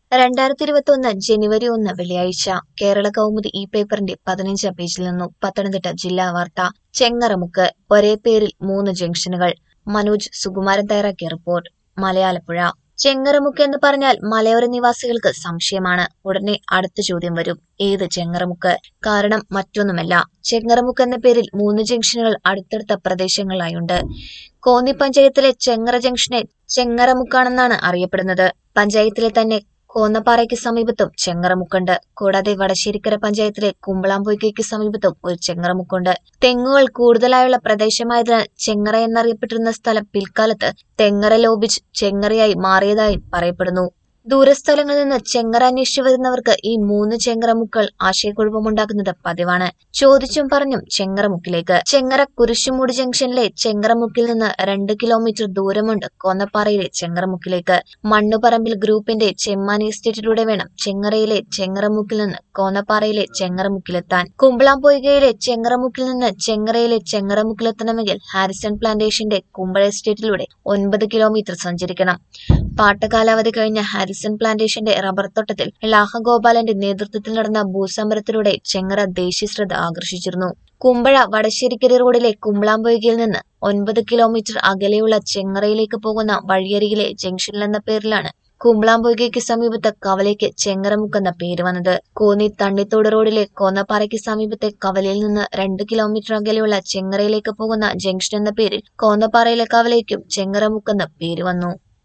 രണ്ടായിരത്തി ഇരുപത്തിയൊന്ന് ജനുവരി ഒന്ന് വെള്ളിയാഴ്ച കേരള കൗമുദി ഈ പേപ്പറിന്റെ പതിനഞ്ചാം പേജിൽ നിന്നും പത്തനംതിട്ട ജില്ലാ വാർത്ത ചെങ്ങറമുക്ക് ഒരേ പേരിൽ മൂന്ന് ജംഗ്ഷനുകൾ മനോജ് സുകുമാരൻ തയ്യാറാക്കിയ റിപ്പോർട്ട് മലയാലപ്പുഴ ചെങ്ങറമുക്ക് എന്ന് പറഞ്ഞാൽ മലയോര നിവാസികൾക്ക് സംശയമാണ് ഉടനെ അടുത്ത ചോദ്യം വരും ഏത് ചെങ്ങറമുക്ക് കാരണം മറ്റൊന്നുമല്ല ചെങ്ങറമുക്ക് എന്ന പേരിൽ മൂന്ന് ജംഗ്ഷനുകൾ അടുത്തടുത്ത പ്രദേശങ്ങളിലായുണ്ട് കോന്നി പഞ്ചായത്തിലെ ചെങ്ങറ ജംഗ്ഷനെ ചെങ്ങറമുക്കാണെന്നാണ് അറിയപ്പെടുന്നത് പഞ്ചായത്തിലെ തന്നെ കോന്നപ്പാറയ്ക്ക് സമീപത്തും ചെങ്ങറമുക്കുണ്ട് കൂടാതെ വടശ്ശേരിക്കര പഞ്ചായത്തിലെ കുമ്പളാമ്പൊയ്ക്കയ്ക്ക് സമീപത്തും ഒരു ചെങ്ങറമുക്കുണ്ട് തെങ്ങുകൾ കൂടുതലായുള്ള പ്രദേശമായതിനാൽ ചെങ്ങറ എന്നറിയപ്പെട്ടിരുന്ന സ്ഥലം പിൽക്കാലത്ത് തെങ്ങറ ലോപിച്ച് ചെങ്ങറയായി മാറിയതായി പറയപ്പെടുന്നു ദൂരസ്ഥലങ്ങളിൽ നിന്ന് ചെങ്ങറ അന്വേഷിച്ചു വരുന്നവർക്ക് ഈ മൂന്ന് ചെങ്ങറമുക്കൾ ആശയക്കുഴപ്പമുണ്ടാക്കുന്നത് പതിവാണ് ചോദിച്ചും പറഞ്ഞും ചെങ്ങറമുക്കിലേക്ക് ചെങ്ങറ കുരിശുമൂട് ജംഗ്ഷനിലെ ചെങ്ങറമുക്കിൽ നിന്ന് രണ്ട് കിലോമീറ്റർ ദൂരമുണ്ട് കോന്നപ്പാറയിലെ ചെങ്ങറമുക്കിലേക്ക് മണ്ണുപറമ്പിൽ ഗ്രൂപ്പിന്റെ ചെമ്മാനി എസ്റ്റേറ്റിലൂടെ വേണം ചെങ്ങറയിലെ ചെങ്ങറമുക്കിൽ നിന്ന് കോന്നപ്പാറയിലെ ചെങ്ങറമുക്കിലെത്താൻ കുമ്പളാംപൊയ്കയിലെ ചെങ്ങറമുക്കിൽ നിന്ന് ചെങ്ങറയിലെ ചെങ്ങറമുക്കിലെത്തണമെങ്കിൽ ഹാരിസൺ പ്ലാന്റേഷന്റെ കുമ്പഴ എസ്റ്റേറ്റിലൂടെ ഒൻപത് കിലോമീറ്റർ സഞ്ചരിക്കണം പാട്ടകാലാവധി കഴിഞ്ഞ ഹാരിസൺ പ്ലാന്റേഷന്റെ റബ്ബർ തോട്ടത്തിൽ ലാഹഗോപാലന്റെ നേതൃത്വത്തിൽ നടന്ന ഭൂസമരത്തിലൂടെ ചെങ്ങറ ദേശീയ ശ്രദ്ധ ആകർഷിച്ചിരുന്നു കുമ്പഴ വടശ്ശേരിക്കരി റോഡിലെ കുമ്പളാമ്പൊയ്കയിൽ നിന്ന് ഒൻപത് കിലോമീറ്റർ അകലെയുള്ള ചെങ്ങറയിലേക്ക് പോകുന്ന വഴിയരികിലെ ജംഗ്ഷനിൽ എന്ന പേരിലാണ് കുമ്പളാമ്പൊയ്കയ്ക്ക് സമീപത്ത് കവലയ്ക്ക് ചെങ്ങറമുക്കെന്ന പേര് വന്നത് കോന്നി തണ്ണിത്തോട് റോഡിലെ കോന്നപ്പാറയ്ക്ക് സമീപത്തെ കവലയിൽ നിന്ന് രണ്ട് കിലോമീറ്റർ അകലെയുള്ള ചെങ്ങറയിലേക്ക് പോകുന്ന ജംഗ്ഷൻ എന്ന പേരിൽ കോന്നപ്പാറയിലെ കവലയ്ക്കും ചെങ്ങറമുക്കെന്ന പേര് വന്നു